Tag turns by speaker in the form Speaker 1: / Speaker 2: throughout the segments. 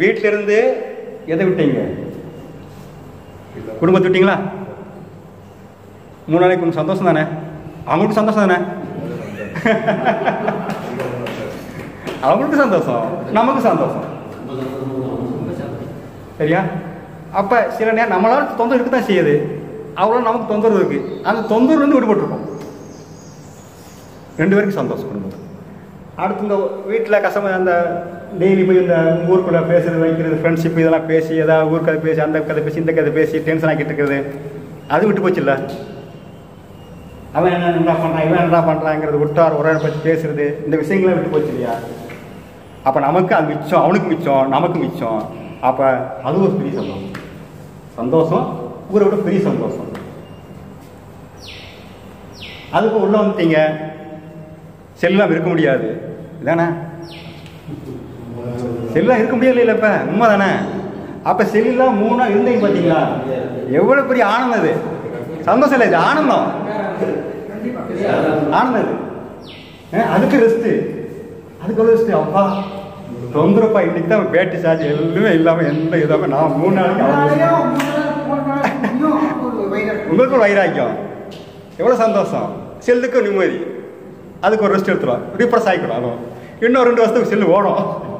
Speaker 1: வீட்டில இருந்து எதை விட்டீங்க குடும்பத்தை விட்டீங்களா மூணு நாளைக்கு கொஞ்சம் சந்தோஷம் தானே அவங்களுக்கு சந்தோஷம் தானே அவங்களுக்கு சந்தோஷம் நமக்கு சந்தோஷம் சரியா அப்ப சில நேரம் நம்மளால தொந்தரவு இருக்க தான் செய்யுது அவ்வளோ நமக்கு தொந்தரவு இருக்கு அந்த தொந்தரவு வந்து விடுபட்டிருக்கோம் ரெண்டு பேருக்கு சந்தோஷம் குடும்பத்தில் அடுத்து இந்த வீட்டில் கஷ்டமாக அந்த டெய்லி போய் இந்த ஊருக்குள்ளே பேசுறது வைக்கிறது ஃப்ரெண்ட்ஷிப் இதெல்லாம் பேசி ஏதாவது ஊர் கதை பேசி அந்த கதை பேசி இந்த கதை பேசி டென்ஷன் ஆக்கிட்டு இருக்கிறது அது விட்டு போச்சுல்ல அவன் என்ன என்ன பண்ணுறான் இவன் என்ன பண்ணுறாங்கிறது விட்டார் உரை பற்றி பேசுறது இந்த விஷயங்கள்லாம் விட்டு போச்சு இல்லையா அப்போ நமக்கு அது மிச்சம் அவனுக்கு மிச்சம் நமக்கு மிச்சம் அப்போ அது ஒரு பெரிய சந்தோஷம் சந்தோஷம் ஊரை விட பெரிய சந்தோஷம் அதுக்கு உள்ள வந்துட்டீங்க செல்லாம் இருக்க முடியாது இதானே செல்லாம் இருக்க முடியல இல்ல இப்ப உண்மை தானே அப்ப செல்லாம் மூணா இருந்தீங்க பாத்தீங்களா எவ்வளவு பெரிய ஆனந்தம் அது சந்தோஷம் இல்லை இது ஆனந்தம் ஆனந்தம் இது அஹ் அதுக்கு ரெஸ்ட் அதுக்கு எவ்வளவு ரெஸ்ட் அப்பா தொந்தரப்பா இன்னைக்கு தான் பேட்டி சார்ஜ் எதுவுமே இல்லாம எந்த இதாம நான் மூணு நாளைக்கு அவ்வளவு உங்களுக்கு ஒரு வைராக்கியம் எவ்வளோ சந்தோஷம் செல்லுக்கு நிம்மதி அதுக்கு ஒரு ரெஸ்ட் எடுத்துரும் ரீப்ரஸ் ஆகிக்கணும் அதுவும் இன்னும் ரெண்டு வருஷத்துக்கு செல்லு ஓடும்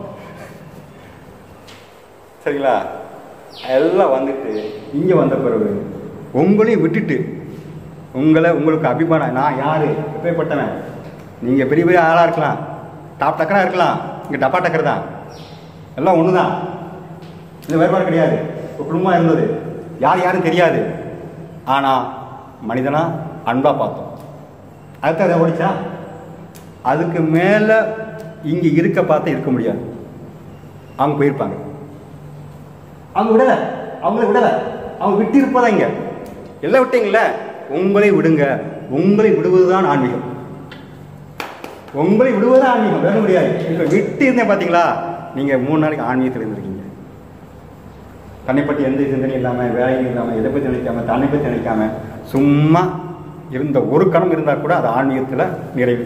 Speaker 1: சரிங்களா எல்லாம் வந்துட்டு இங்கே வந்த பிறகு உங்களையும் விட்டுட்டு உங்களை உங்களுக்கு அபிமானம் நான் யாரு எப்பேற்பட்டவன் நீங்கள் பெரிய பெரிய ஆளாக இருக்கலாம் டாப் டக்கராக இருக்கலாம் இங்கே டப்பா டக்கர் தான் எல்லாம் ஒன்று தான் இது வேறுபாடு கிடையாது ஒரு குடும்பமாக இருந்தது யார் யாரும் தெரியாது ஆனால் மனிதனா அன்பாக பார்த்தோம் அதுக்கு அதை ஓடிச்சா அதுக்கு மேலே இங்கே இருக்க பார்த்தா இருக்க முடியாது அவங்க போயிருப்பாங்க அவங்க விடலை அவங்கள விடலை அவங்க விட்டு இருப்பதா இங்க எல்லாம் விட்டீங்கள உங்களை விடுங்க உங்களை விடுவதுதான் ஆன்மீகம் உங்களை விடுவது ஆன்மீகம் வேற முடியாது இப்போ விட்டு இருந்தேன் பார்த்தீங்களா நீங்கள் மூணு நாளைக்கு ஆன்மீகத்தில் இருந்திருக்கீங்க தன்னை பற்றி எந்த சிந்தனையும் இல்லாமல் வேலையும் இல்லாமல் எதை பற்றி நினைக்காம தன்னை பற்றி நினைக்காம சும்மா இருந்த ஒரு கணம் இருந்தால் கூட அது ஆன்மீகத்தில் நிறைவு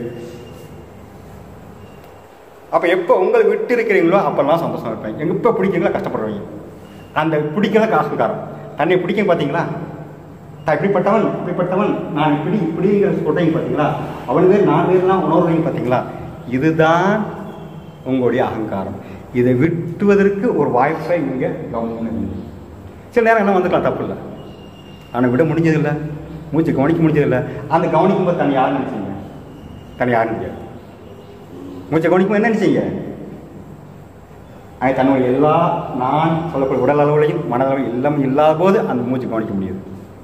Speaker 1: அப்போ எப்போ உங்களை விட்டு இருக்கிறீங்களோ அப்பெல்லாம் சந்தோஷம் இருப்பேன் எங்க எப்போ பிடிக்கிறீங்களோ கஷ்டப்படுறவங்க அந்த பிடிக்கல காசுக்காரன் தன்னை பிடிக்கும் பார்த்தீங்களா தான் இப்படிப்பட்டவன் இப்படிப்பட்டவன் நான் இப்படி இப்படிங்கிற சொல்றீங்க பார்த்தீங்களா அவனு பேர் நான் பேர்லாம் உணர்றீங்க பார்த்தீங்களா இதுதான் உங்களுடைய அகங்காரம் இதை விட்டுவதற்கு ஒரு வாய்ப்பை இங்கே கவனிக்கணும் சில நேரம் என்ன வந்துக்கலாம் தப்பு இல்லை ஆனால் விட முடிஞ்சதில்லை மூச்சு கவனிக்க முடிஞ்சதில்லை அந்த கவனிக்கும் போது தன்னை யார் நினைச்சீங்க தன்னை யார் நினைக்காது மூச்சை கவனிக்கும் என்ன நினைச்சீங்க அது தன்னுடைய எல்லா நான் சொல்லக்கூடிய உடல் அளவுலையும் மனதளவு எல்லாம் இல்லாத போது அந்த மூச்சு கவனிக்க முடியுது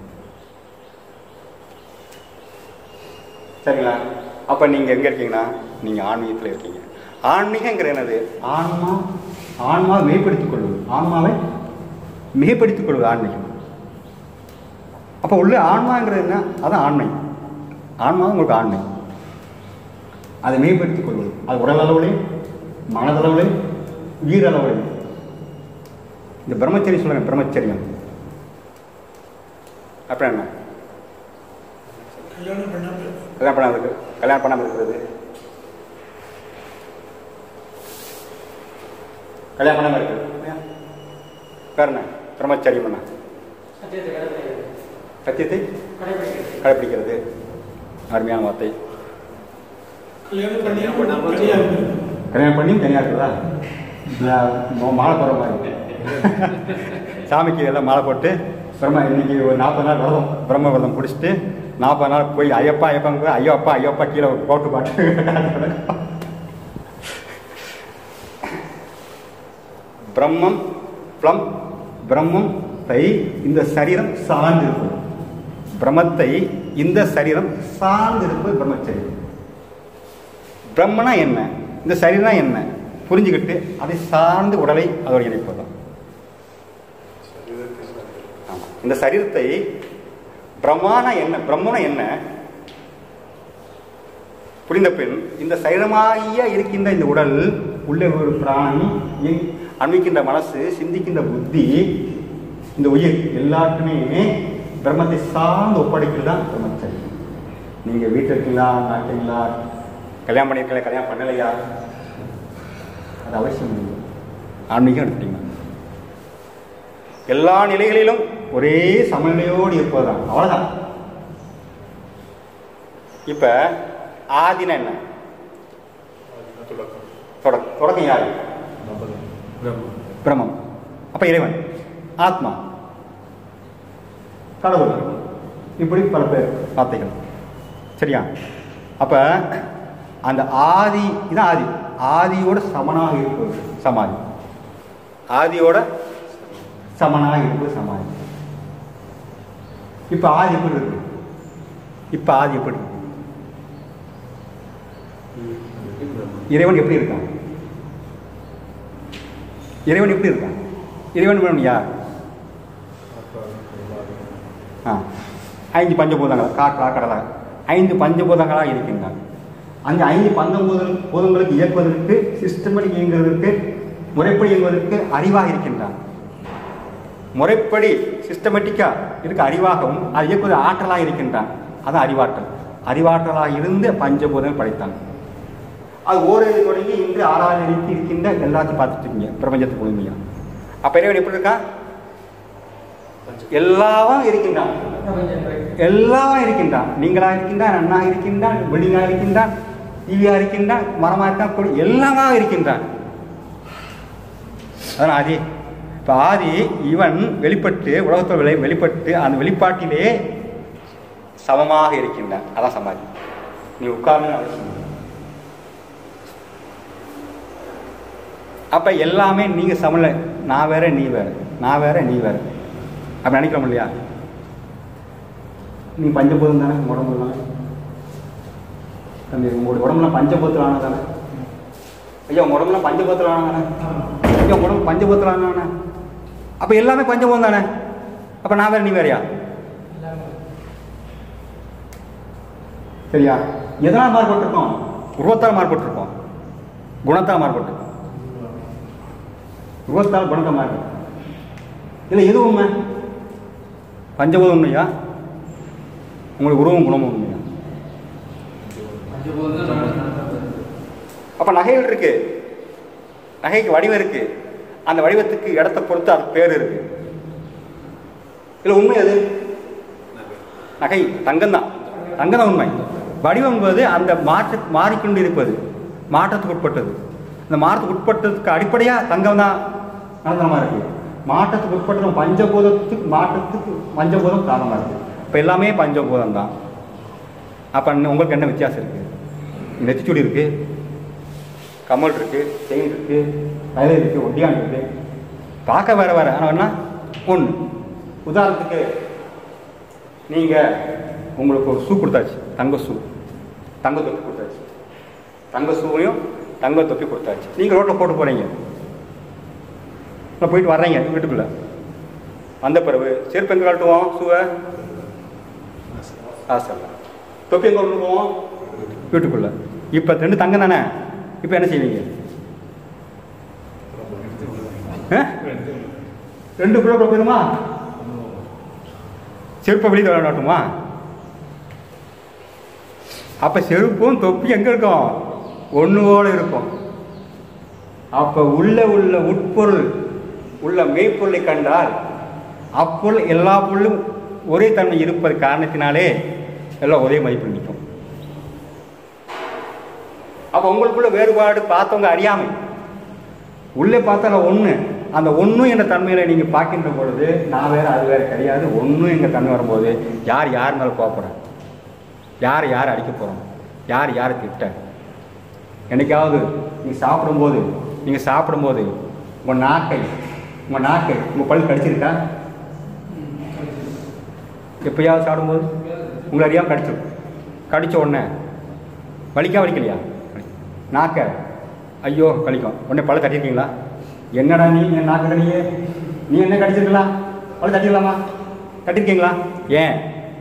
Speaker 1: சரிங்களா அப்போ நீங்கள் எங்கே இருக்கீங்கன்னா நீங்கள் ஆன்மீகத்தில் இருக்கீங்க ஆன்மீகங்கிற என்னது ஆன்மா ஆன்மாவை மேம்படுத்திக் கொள்வது ஆன்மாவை மிகைப்படுத்திக் கொள்வது ஆன்மீகம் அப்போ உள்ள ஆன்மாங்கிறது என்ன அதான் ஆண்மை ஆன்மா உங்களுக்கு ஆண்மை அதை மேம்படுத்திக் கொள்வது அது உடல் அளவுலையும் மனதளவுலையும் உயிரளவுலையும் இந்த பிரம்மச்சரியம் சொல்லுங்க பிரம்மச்சரியம் அப்புறம் என்ன
Speaker 2: கல்யாணம் பண்ணாமல்
Speaker 1: கல்யாணம் பண்ணாமல் இருக்கு கல்யாணம் பண்ணாமல் இருக்கிறது கல்யாணம் பண்ணாமல் இருக்கிறது வேற என்ன பிரம்மச்சரியம் என்ன சத்தியத்தை கடைபிடிக்கிறது அருமையான வார்த்தை
Speaker 2: கல்யாணம் பண்ணி தனியாக
Speaker 1: கல்யாணம் பண்ணி தனியாக இருக்குதா இல்லை ம- மாலை போடுற மாதிரி சாமிக்கு எல்லாம் மாலை போட்டு பிரம்ம இன்னைக்கு ஒரு நாற்பது நாள் விரதம் பிரம்ம விரதம் பிடிச்சிட்டு நாற்பது நாள் போய் ஐயப்பா ஐயப்பாங்க போய் ஐயோ அப்பா ஐயோ அப்பா கீழே போட்டு பாட்டு பிரம்மம் பிளம் பிரம்மம் தை இந்த சரீரம் சார்ந்திருப்பது பிரம்மத்தை இந்த சரீரம் சார்ந்திருப்பது பிரம்மச்சரியம் பிரம்மனா என்ன இந்த சரீரம் என்ன புரிஞ்சுக்கிட்டு அதை சார்ந்து உடலை அதோடு இணைப்பதுதான் ஆமா. இந்த சரீரத்தை பிரம்மானா என்ன பிரம்மனா என்ன புரிந்த பின் இந்த சரீரமாகிய இருக்கின்ற இந்த உடல் உள்ளே ஒரு பிராணி இயங்- அன்பிக்கின்ற மனசு சிந்திக்கின்ற புத்தி இந்த உயிர் எல்லாருக்குமே பிரம்மத்தை சார்ந்து ஒப்படைக்கிறது தான் பிரம்மச்சரியம் நீங்க வீட்டில் இருக்கீங்களா நாட்டீங்களா கல்யாணம் பண்ணிருக்கீங்களா கல்யாணம் பண்ணலையா அது அவசியம் இல்லை ஆன்மீகம் எடுத்துட்டீங்கன்னா எல்லா நிலைகளிலும் ஒரே சமநிலையோடு இருப்பதுதான் அவ்வளவுதான் இப்ப ஆதினா என்ன தொடக்கம் தொடக்கம் யாரு பிரம்மம் அப்ப இறைவன் ஆத்மா கடவுள் இப்படி பல பேர் வார்த்தைகள் சரியா அப்ப அந்த ஆதி இதான் ஆதி ஆதியோட சமனாக இருப்பது சமாதி ஆதியோட சமனாக இருப்பது சமாதி இப்ப ஆதி எப்படி இருக்கு இப்ப ஆதி எப்படி இருக்கு இறைவன் எப்படி இருக்கான் இறைவன் எப்படி இருக்கான் இறைவன் வேணும் யார் ஆ ஐந்து பஞ்சபூதங்கள் காற்றா கடலா ஐந்து பஞ்சபூதங்களாக இருக்கின்றான் அந்த ஐந்து பஞ்சபூத பூதங்களுக்கு இயக்குவதற்கு சிஸ்டமேட்டிக் இயங்குவதற்கு முறைப்படி இயங்குவதற்கு அறிவாக இருக்கின்றான் முறைப்படி சிஸ்டமேட்டிக்காக இருக்க அறிவாகவும் அது இயக்குவது ஆற்றலாக இருக்கின்றான் அதான் அறிவாற்றல் அறிவாற்றலாக இருந்து பஞ்சபூதங்கள் படைத்தான் அது ஓரிரு தொடங்கி இன்று ஆறாவது நிலைக்கு இருக்கின்ற எல்லாத்தையும் பார்த்துட்டு இருக்கீங்க பிரபஞ்சத்து முழுமையா அப்ப இறைவன் எப்படி இருக்கான் எல்லாவும் இருக்கின்றான் எல்லாம் இருக்கின்றான் நீங்களா இருக்கின்றான் அண்ணா இருக்கின்றான் பில்டிங்கா இருக்கின்றான் டிவியா இருக்கின்றான் மரமா இருக்கான் கொடி எல்லாமா இருக்கின்றான் அதான் ஆதி இப்ப ஆதி இவன் வெளிப்பட்டு உலகத்தில் வெளி வெளிப்பட்டு அந்த வெளிப்பாட்டிலே சமமாக இருக்கின்றான் அதான் சமாதி நீ உட்கார்ந்து அவசியம் இல்லை. அப்ப எல்லாமே நீங்க சமல நான் வேற நீ வேற நான் வேற நீ வேற அப்படி நினைக்கிறோம் இல்லையா நீ பஞ்சபூதம் தானே உங்க உடம்பு தானே தம்பி உங்களுடைய உடம்புலாம் பஞ்சபூத்தில் ஆனது தானே ஐயா உங்க உடம்புலாம் பஞ்சபூத்தில் ஆனது தானே ஐயா உங்க உடம்பு பஞ்சபூத்தில் ஆனதானே அப்ப எல்லாமே பஞ்சபூதம் தானே அப்ப நான் வேற நீ வேறயா சரியா எதனால் மாறுபட்டிருக்கோம் உருவத்தால் மாறுபட்டிருக்கோம் குணத்தால் மாறுபட்டிருக்கோம் உருவத்தால் குணத்தை மாறுபட்டு இல்லை எது உண்மை பஞ்சபூதம் உண்மையா உங்களுக்கு உருவம் குணமும் உண்மையா அப்ப நகைகள் இருக்கு நகைக்கு வடிவம் இருக்கு அந்த வடிவத்துக்கு இடத்தை பொறுத்து அது பேர் இருக்கு இல்ல உண்மை அது நகை தங்கம் தான் தங்கம் தான் உண்மை வடிவம் என்பது அந்த மாற்ற மாறிக்கொண்டு இருப்பது மாற்றத்துக்கு உட்பட்டது இந்த மாற்றத்துக்கு உட்பட்டதுக்கு அடிப்படையா தங்கம் தான் நிரந்தரமா இருக்கு மாற்றத்துக்கு உட்பட்ட பஞ்சபூதத்துக்கு மாற்றத்துக்கு பஞ்சபூதம் காரணமா இருக்கு இப்ப எல்லாமே பஞ்சபூதம் தான் அப்ப இன்னும் உங்களுக்கு என்ன வித்தியாசம் இருக்கு நெத்திச்சுடி இருக்கு கமல் இருக்கு செயின் இருக்கு வயலின் இருக்கு ஒட்டியான் இருக்கு பார்க்க வேற வேற ஆனால் என்ன ஒன்று உதாரணத்துக்கு நீங்க உங்களுக்கு ஒரு ஷூ கொடுத்தாச்சு தங்க ஷூ தங்க தொப்பி கொடுத்தாச்சு தங்க ஷூவையும் தங்க தொப்பி கொடுத்தாச்சு நீங்க ரோட்டில் போட்டு போறீங்க உள்ள போயிட்டு வர்றீங்க வீட்டுக்குள்ள வந்த பிறகு செருப்பு எங்க கழட்டுவோம் ஷூவை ஆசல்லாம் தொப்பி எங்க கொண்டு போவோம் வீட்டுக்குள்ள இப்போ ரெண்டு தங்கம் தானே இப்போ என்ன செய்வீங்க ஆ? ரெண்டு கிலோ போயிருமா செருப்பை வெளியே விளையாடட்டுமா அப்ப செருப்பும் தொப்பி எங்க இருக்கும் ஒண்ணுவோட இருக்கும் அப்ப உள்ள உள்ள உட்பொருள் உள்ள மெய்ப்பொருளை கண்டால் அப்பொருள் எல்லா பொருளும் ஒரே தன்மை இருப்பது காரணத்தினாலே எல்லாம் ஒரே மதிப்பு நிற்கும் அப்ப உங்களுக்குள்ள வேறுபாடு பார்த்தவங்க அறியாமை உள்ளே பார்த்தால ஒண்ணு அந்த ஒன்றும் என்ற தன்மையில நீங்க பார்க்கின்ற பொழுது நான் வேற அது வேற கிடையாது ஒன்றும் எங்க தன்மை வரும்போது யார் யார் மேல போறேன் யார் யார் அடிக்க போறோம் யார் யார் திட்ட என்னைக்காவது நீங்க சாப்பிடும்போது நீங்க சாப்பிடும்போது உங்க நாக்கை உங்க நாக்கை உங்க பல் கடிச்சிருக்கா எப்பயாவது சாப்பிடும்போது உங்களை அறியாம கடிச்சிடும் கடிச்ச உடனே வலிக்கா வலிக்கலையா நாக்க ஐயோ வலிக்கும் உடனே பழம் தட்டியிருக்கீங்களா என்னடா நீ என் நாக்கு கடியே நீ என்ன கடிச்சிருக்கலாம் பழம் தட்டிக்கலாமா தட்டிருக்கீங்களா ஏன்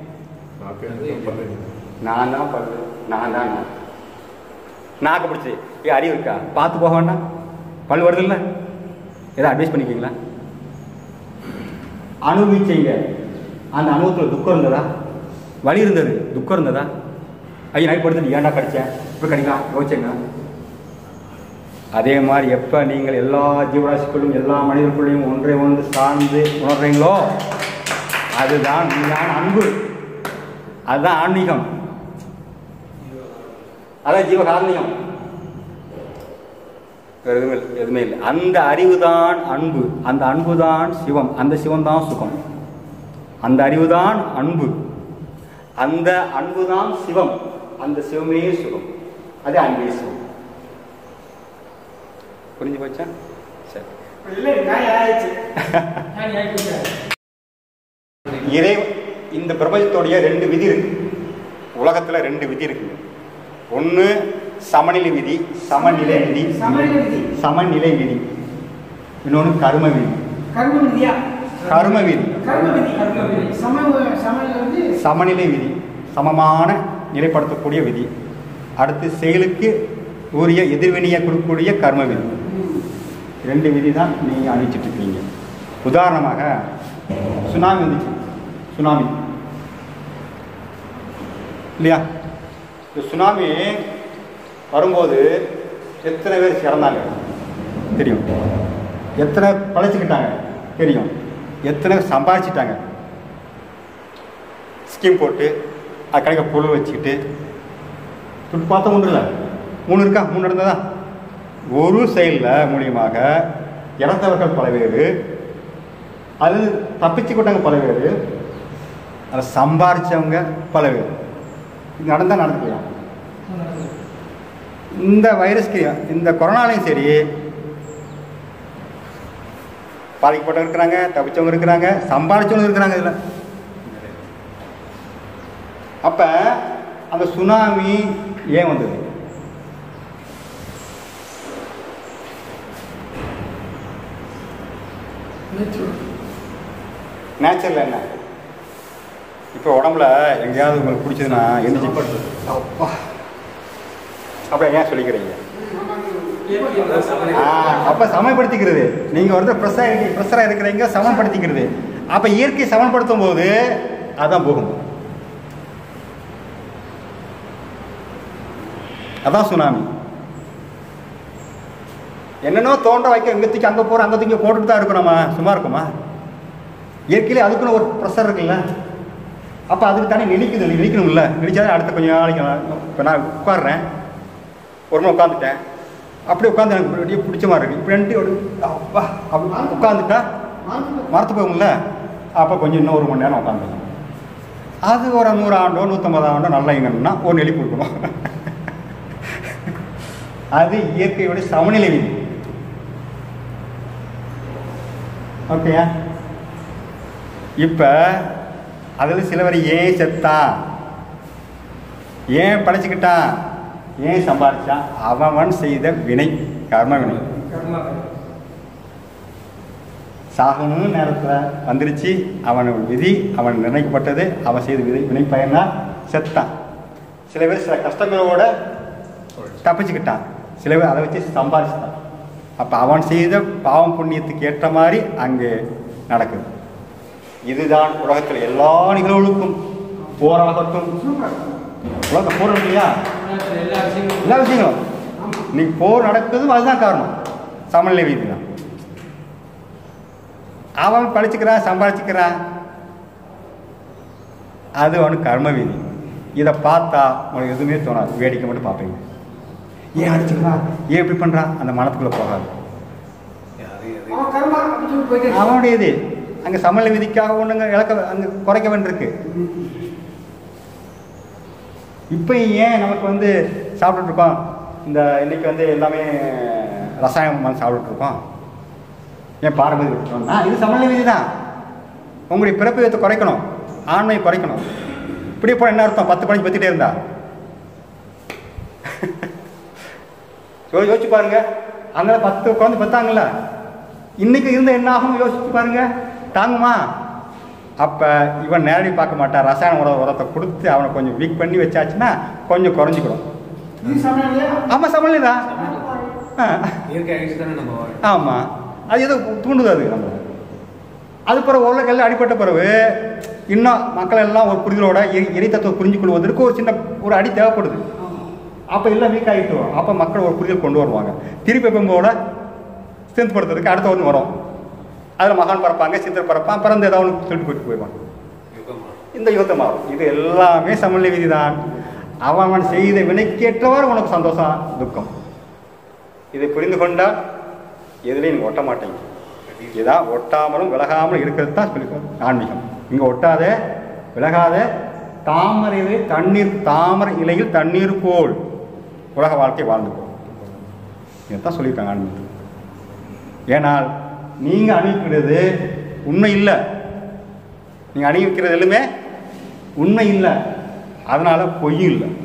Speaker 1: நான் தான் பல்லு நான் தான் நான் நாக்கு பிடிச்சி ஏ அறிவு இருக்கா பார்த்து போக வேண்டாம் பல் வருது இல்லை ஏதாவது அட்வைஸ் பண்ணிக்கிங்களா அனுபவிச்சீங்க அந்த அனுபவத்தில் துக்கம் இருந்ததா வலி இருந்தது துக்கம் இருந்ததா ஐயா நைட் படுத்து ஏன்டா கடிச்சேன் இப்போ கடிக்கலாம் யோசிச்சேங்க அதே மாதிரி எப்போ நீங்கள் எல்லா ஜீவராசிக்குள்ளும் எல்லா மனிதர்களுடையும் ஒன்றை ஒன்று சார்ந்து உணர்றீங்களோ அதுதான் உண்மையான அன்பு அதுதான் ஆன்மீகம் அதான் ஜீவகாரணியம் வேற எதுவுமே இல்லை எதுவுமே இல்லை அந்த அறிவு தான் அன்பு அந்த அன்பு தான் சிவம் அந்த சிவம் தான் சுகம் அந்த அறிவு தான் அன்பு அந்த அன்பு தான் சிவம் அந்த சிவமே சுகம் அது அன்பே சிவம் புரிஞ்சு போச்சா சரி
Speaker 2: இல்லை நான் ஆயிடுச்சு நான் ஆயிடுச்சு
Speaker 1: இறை இந்த பிரபஞ்சத்துடைய ரெண்டு விதி இருக்கு உலகத்துல ரெண்டு விதி இருக்கு ஒன்று சமநிலை விதி சமநிலை விதி
Speaker 2: சமநிலை விதி.
Speaker 1: சமநிலை விதி இன்னொன்று கர்ம விதி
Speaker 2: கர்ம விதியா
Speaker 1: கர்ம விதி
Speaker 2: கர்ம விதி கர்ம விதி சம சமநிலை வந்து
Speaker 1: சமநிலை விதி சமமான நிலைப்படுத்தக்கூடிய விதி அடுத்து செயலுக்கு உரிய எதிர்வினையை கொடுக்கக்கூடிய கர்ம விதி ரெண்டு விதி தான் நீங்கள் அணிச்சிட்டு இருக்கீங்க உதாரணமாக சுனாமி வந்துச்சு சுனாமி இல்லையா இந்த சுனாமி வரும்போது எத்தனை பேர் இறந்தாங்க தெரியும் எத்தனை பழைச்சிக்கிட்டாங்க தெரியும் எத்தனை சம்பாதிச்சிட்டாங்க ஸ்கீம் போட்டு அது கிடைக்க பொருள் வச்சுக்கிட்டு துட்டு பார்த்தா ஒன்று இல்லை மூணு இருக்கா மூணு இருந்ததா ஒரு செயலில் மூலியமாக இறந்தவர்கள் பல பேர் அது தப்பிச்சு கொண்டவங்க பல பேர் அதை சம்பாரிச்சவங்க பல பேர் இது நடந்தால் நடக்கலையா இந்த வைரஸ்க்கு இந்த கொரோனாலையும் சரி பாதிக்கப்பட்டவங்க இருக்கிறாங்க தப்பிச்சவங்க இருக்கிறாங்க சம்பாதிச்சவங்க இருக்கிறாங்க இதில் அப்போ அந்த சுனாமி ஏன் வந்தது நேச்சரில் என்ன இப்போ உடம்புல எங்கேயாவது உங்களுக்கு பிடிச்சதுன்னா எந்திரிச்சு அப்பா அப்போ ஏன் சொல்லிக்கிறீங்க ஆ, அப்ப சமப்படுத்திக்கிறது நீங்க ஒருத்தர் ப்ரெஸ்ஸாக இருக்கு ப்ரெஷராக இருக்கிறீங்க சமப்படுத்திக்கிறது அப்ப இயற்கை சமப்படுத்தும் போது அதான் போகும் அதான் சுனாமி என்னென்னோ தோன்ற வைக்க இங்க தூக்கி அங்கே போகிறோம் அங்கே தூக்கி போட்டுட்டு தான் இருக்கோம் நம்ம சும்மா இருக்குமா இயற்கையிலே அதுக்குன்னு ஒரு ப்ரெஷர் இருக்குல்ல அப்போ அதுக்கு தானே நினைக்குது நினைக்கணும்ல நினைச்சாதான் அடுத்த கொஞ்சம் நாளைக்கு இப்போ நான் உட்காடுறேன் ஒரு மணி உட்காந்துட்டேன் அப்படியே உட்காந்து எனக்கு அப்படியே பிடிச்ச மாதிரி இருக்கு இப்படி ஒரு அப்பா அப்படி உட்காந்துட்டா மரத்து போகும்ல அப்போ கொஞ்சம் இன்னும் ஒரு மணி நேரம் உட்காந்துக்கலாம் அது ஒரு நூறு ஆண்டோ நூற்றம்பது ஆண்டோ நல்லா எங்கன்னா ஒரு நெளி கொடுக்கணும் அது இயற்கையோட சமநிலை விதி ஓகேயா இப்போ அதில் சிலவர் ஏன் செத்தான் ஏன் படைச்சிக்கிட்டான் ஏன் சம்பாதிச்சான் அவன் செய்த வினை கர்ம வினை சாகணும்னு நேரத்தில் வந்துருச்சு அவன் விதி அவன் நிர்ணயிக்கப்பட்டது அவன் செய்த விதை வினை பயனால் செத்தான் சில பேர் சில கஷ்டங்களோட தப்பிச்சுக்கிட்டான் சில பேர் அதை வச்சு சம்பாதிச்சிட்டான் அப்போ அவன் செய்த பாவம் புண்ணியத்துக்கு ஏற்ற மாதிரி அங்கே நடக்குது இதுதான் உலகத்தில் எல்லா நிகழ்வுகளுக்கும் போராகட்டும் உலக போர் இல்லையா எல்லா விஷயங்களும் இன்னைக்கு போர் நடக்குதும் அதுதான் காரணம் சமநிலை வீதி தான் அவன் படிச்சுக்கிறான் சம்பாதிச்சுக்கிறான் அது அவனுக்கு கர்ம வீதி இதை பார்த்தா உங்களுக்கு எதுவுமே தோணாது வேடிக்கை மட்டும் பார்ப்பீங்க ஏன் அடிச்சுக்கிறான் ஏன் இப்படி பண்ணுறான் அந்த மனத்துக்குள்ளே போகாது
Speaker 2: அவன் கர்மா அப்படின்னு சொல்லி போயிட்டே
Speaker 1: அவனுடைய இது அங்கே சமநிலை விதிக்காக ஒன்றுங்க இழக்க அங்கே குறைக்க வேண்டியிருக்கு இப்போ ஏன் நமக்கு வந்து சாப்பிட்டுட்டு இருக்கோம் இந்த இன்னைக்கு வந்து எல்லாமே ரசாயன மருந்து சாப்பிட்டுட்டு இருக்கோம் ஏன் பாரம்பரிய விட்டுட்டோம்னா இது சமநிலை விதி தான் உங்களுடைய பிறப்பு விதத்தை குறைக்கணும் ஆண்மையை குறைக்கணும் இப்படியே போன என்ன அர்த்தம் பத்து பணிக்கு பத்திட்டே இருந்தா யோ- யோசிச்சு பாருங்க அங்கே பத்து குழந்தை பத்தாங்கல்ல இன்னைக்கு இருந்த என்ன ஆகும் யோசிச்சு பாருங்க தாங்குமா அப்போ இவன் நேரடி பார்க்க மாட்டான் ரசாயன உர உரத்தை கொடுத்து அவனை கொஞ்சம் வீக் பண்ணி வச்சாச்சுன்னா கொஞ்சம் குறைஞ்சிக்கிடும்
Speaker 2: இது சமநிலையா
Speaker 1: ஆமாம் சமநிலை தான் ஆ
Speaker 3: இயற்கை அழிச்சு தானே நம்ம வாழ்றோம்.
Speaker 1: ஆமாம் அது ஏதோ தூண்டுது அது நம்ம அது பிறகு உருளைக்கல்ல அடிப்பட்ட பிறகு இன்னும் மக்கள் எல்லாம் ஒரு புரிதலோட இறை இறை தத்துவம் புரிஞ்சு கொள்வதற்கு ஒரு சின்ன ஒரு அடி தேவைப்படுது அப்போ எல்லாம் வீக் ஆகிட்டு அப்போ மக்கள் ஒரு புரிதல் கொண்டு வருவாங்க திருப்பி எப்போம்போட ஸ்ட்ரென்த் படுத்துறதுக்கு அடுத்த ஒன்று வரும் அதில் மகான் பறப்பாங்க சித்தர் பறப்பான் பிறந்து ஏதாவது ஒன்று சொல்லிட்டு போயிட்டு போயிடுவாங்க
Speaker 3: யுகமா
Speaker 1: இந்த யுகத்தை மாறும் இது எல்லாமே சமநிலை விதி தான் அவன் அவன் செய்த வினைக்கேற்றவாறு உனக்கு சந்தோஷம் துக்கம் இதை புரிந்து கொண்டால் எதுலேயும் நீங்கள் ஒட்ட மாட்டீங்க இதான் ஒட்டாமலும் விலகாமலும் இருக்கிறது தான் சொல்லி ஆன்மீகம் இங்கே ஒட்டாத விலகாத தாமரை இலை தண்ணீர் தாமரை இலையில் தண்ணீர் போல் உலக வாழ்க்கை வாழ்ந்து போ இதைத்தான் சொல்லியிருக்காங்க ஆன்மீகம் ஏனால் நீங்கள் அனுப்பிக்கிறது உண்மை இல்லை நீங்கள் அணிவிக்கிறது எல்லாமே உண்மை இல்லை அதனால் பொய்யும் இல்லை